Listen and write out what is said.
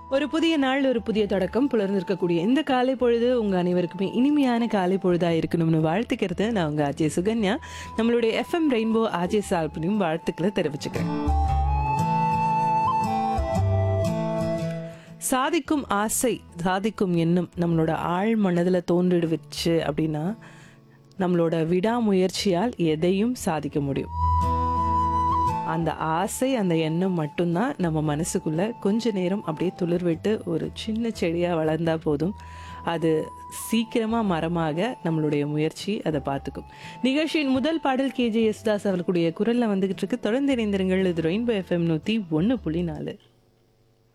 ஒரு புதிய நாள் ஒரு புதிய தொடக்கம் புலர்ந்திருக்கக்கூடிய இந்த காலை பொழுது உங்க அனைவருக்குமே இனிமையான காலை பொழுதா இருக்கணும்னு வாழ்த்துக்கிறது நான் உங்க அஜய் சுகன்யா நம்மளுடைய எஃப்எம் ரெயின்போ அஜய் சால்பனையும் வாழ்த்துக்களை தெரிவிச்சுக்கிறேன் சாதிக்கும் ஆசை சாதிக்கும் எண்ணம் நம்மளோட ஆழ் மனதில் தோன்றிடுவிச்சு அப்படின்னா நம்மளோட விடாமுயற்சியால் எதையும் சாதிக்க முடியும் அந்த ஆசை அந்த எண்ணம் மட்டும்தான் நம்ம மனசுக்குள்ள கொஞ்ச நேரம் அப்படியே துளிர்விட்டு ஒரு சின்ன செடியா வளர்ந்தா போதும் அது சீக்கிரமா மரமாக நம்மளுடைய முயற்சி அதை பார்த்துக்கும் நிகழ்ச்சியின் முதல் பாடல் கேஜே யேசுதாஸ் அவர்களுடைய குரல்ல வந்துகிட்டு இருக்கு தொடர்ந்து இணைந்திருங்கள் இது ரெயின்போ எஃப்எம் நூத்தி ஒன்று புள்ளி நாலு